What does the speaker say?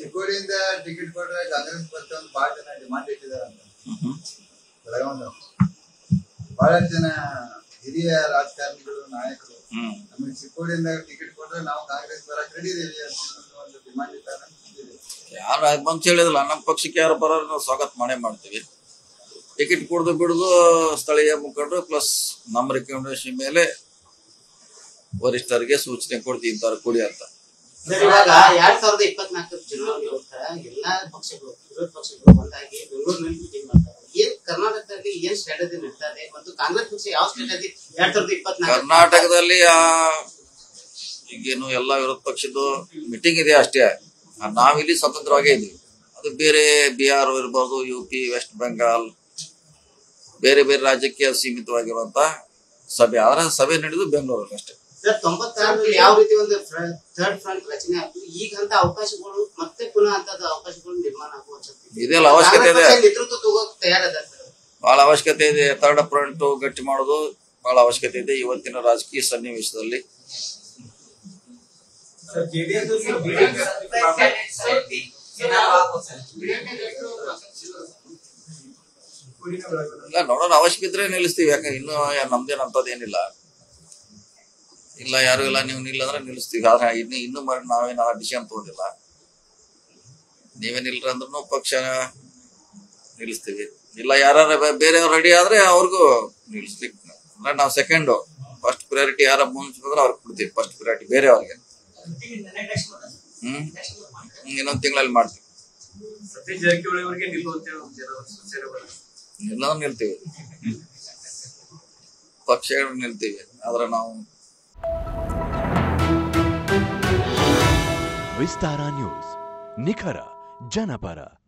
ಚಿಕ್ಕೋಡಿಯಿಂದ ticket ಕೊಟ್ರೆ ಕಾಂಗ್ರೆಸ್ ಪಕ್ಷ ಒಂದು ಬಹಳ ಜನ ಡಿಮಾಂಡ್ ಇಟ್ಟಿದ್ದಾರೆ ಅಂತ ಬೆಳಗಾವ್ ಬಹಳಷ್ಟು ಜನ ಹಿರಿಯ ರಾಜಕಾರಣಿಗಳು ನಾಯಕರು ಹ್ಮ್ ನಮಗೆ ಚಿಕ್ಕೋಡಿಯಿಂದ ಟಿಕೆಟ್ ಕೊಟ್ರೆ ನಾವು ಕಾಂಗ್ರೆಸ್ ಬರಕ್ ರೆಡಿ ಇದೀವಿ ಅಂತ ಒಂದು ಡಿಮಾಂಡ್ ಇಟ್ಟಾರೆ ಅಂತ ತಿಳಿದಿದೆ. ಯಾರು ಬಂತ ಹೇಳಿದಿಲ್ಲ ನಮ್ಮ ಪಕ್ಷಕ್ಕೆ ಯಾರು ಬರೋರು ನಾವು ಸ್ವಾಗತ ಮಾಡೇ ಮಾಡ್ತೀವಿ ಟಿಕೆಟ್ ಕೊಡದು ಬಿಡುದು ಸ್ಥಳೀಯ ಮುಖಂಡರು ಪ್ಲಸ್ ನಮ್ಮ ರೆಕಮೆಂಡೇಶನ್ ಮೇಲೆ ವರಿಷ್ಠರಿಗೆ ಸೂಚನೆ ಕೊಡ್ತೀವಿ ಇಂಥವ್ರು ಕೊಡಿ ಅಂತ ಸರ್ ಇವಾಗ ಎರಡ್ ಸಾವಿರದ ಇಪ್ಪತ್ನಾಲ್ಕರ ಚುನಾವಣೆಗೋಸ್ಕರ ಎಲ್ಲಾ ಪಕ್ಷಗಳು ವಿರೋಧ ಪಕ್ಷಗಳು ಒಂದಾಗಿ ಬೆಂಗಳೂರಿನಲ್ಲಿ ಮೀಟಿಂಗ್ ಮಾಡ್ತಾರೆ ಏನ್ ಕರ್ನಾಟಕದಲ್ಲಿ ಏನ್ ಸ್ಟ್ರಾಟಜಿ ನಡೀತಾ ಇದೆ ಮತ್ತು ಕಾಂಗ್ರೆಸ್ ಪಕ್ಷ ಯಾವ ಸ್ಟ್ರಾಟಜಿ ಎರಡ್ ಸಾವಿರದ ಇಪ್ಪತ್ನಾಲ್ಕು ಕರ್ನಾಟಕದಲ್ಲಿ ಆ ಈಗೇನು ಎಲ್ಲ ವಿರೋಧ ಪಕ್ಷದ್ದು ಮೀಟಿಂಗ್ ಇದೆ ಅಷ್ಟೇ ಆ, ನಾವಿಲ್ಲಿ ಸ್ವತಂತ್ರವಾಗೇ ಇದೀವಿ ಅದು ಬೇರೆ ಬಿಹಾರ್ ಇರ್ಬೋದು ಯು ಪಿ ವೆಸ್ಟ್ ಬೆಂಗಾಲ್ ಬೇರೆ ಬೇರೆ ರಾಜ್ಯಕ್ಕೆ ಸೀಮಿತವಾಗಿರುವಂತ ಸಭೆ ಆದ್ರೆ ಸಭೆ ನಡೆದು ಬೆಂಗಳೂರಲ್ಲಿ ಅಷ್ಟೇ ಸರ್ ತೊಂಬತ್ತಾರರಲ್ಲಿ ಯಾವ ರೀತಿ ಒಂದು ಥರ್ಡ್ ಫ್ರಂಟ್ ರಚನೆ ಆಯ್ತು ಈಗ ಅಂತ ಅವಕಾಶಗಳು ಮತ್ತೆ ಪುನಃ ಅಂತದ ಅವಕಾಶಗಳು ನಿರ್ಮಾಣ ಆಗುವಂತದ್ದು ಇದೆಲ್ಲ ಅವಶ್ಯಕತೆ ಇದೆ ಕಾಂಗ್ರೆಸ್ ಪಕ್ಷ ನೇತೃತ್ವ ತಗೋಕ್ ತಯಾರದ ಸರ್ ಬಹಳ ಅವಶ್ಯಕತೆ ಇದೆ ಥರ್ಡ್ ಫ್ರಂಟ್ ಗಟ್ಟಿ ಮಾಡೋದು ಬಹಳ ಅವಶ್ಯಕತೆ ಇದೆ ಇವತ್ತಿನ ರಾಜಕೀಯ ಸನ್ನಿವೇಶದಲ್ಲಿ ಇಲ್ಲ ನೋಡೋಣ ಅವಶ್ಯಕ ಇದ್ರೆ ನಿಲ್ಲಿಸ್ತೀವಿ ಯಾಕಂದ್ರೆ ಇನ್ನೂ ಯಾ- ನಮ್ದೇನ್ ಅಂತದೇನಿಲ್ಲ ಇಲ್ಲ ಯಾರು ಇಲ್ಲ ನೀವು ನಿಲ್ಲಂದ್ರೆ ನಿಲ್ಲಿಸ್ತೀವಿ ಆದ್ರೆ ಇನ್ನು ಇನ್ನು ಮರ ನಾವೇನ ಡಿಸಿಷನ್ ತಗೊಂಡಿಲ್ಲ ನೀವೇನಿಲ್ರ ಅಂದ್ರೂ ಪಕ್ಷ ನಿಲ್ಲಿಸ್ತೀವಿ ಇಲ್ಲ ಯಾರು ಬೇರೆಯವ್ರು ರೆಡಿ ಆದ್ರೆ ಅವ್ರಿಗೂ ನಿಲ್ಲಿಸ್ಲಿಕ್ಕೆ ಅಂದ್ರೆ ನಾವು ಸೆಕೆಂಡು ಫಸ್ಟ್ ಪ್ರಿಯಾರಿಟಿ ಯಾರ ಮುಂಚಿದ್ರೆ ಅವ್ರಿಗೆ ಕೊಡ್ತೀವಿ ಫಸ್ಟ್ ಪ್ರಿಯಾರಿಟಿ ಬೇರೆಯವ್ರಿಗೆ ಹ್ಮ್ ಹ್ಮ್, ಇನ್ನೊಂದ್ ತಿಂಗಳಲ್ಲಿ ಮಾಡ್ತೀವಿ ಸತೀಶ್ ಜಾರಕಿಹೊಳಿ ಅವರಿಗೆ ನಿಲ್ಲುವಂತೆ ಜನ ಸೂಚನೆ ಬಂದಿದೆ. ಎಲ್ಲರೂ ನಿಲ್ತೀವಿ ಪಕ್ಷಗಳು ನಿಲ್ತೀವಿ ಆದ್ರೆ ನಾವು ವಿಸ್ತಾರ ನ್ಯೂಸ್ ನಿಖರ ಜನಪರ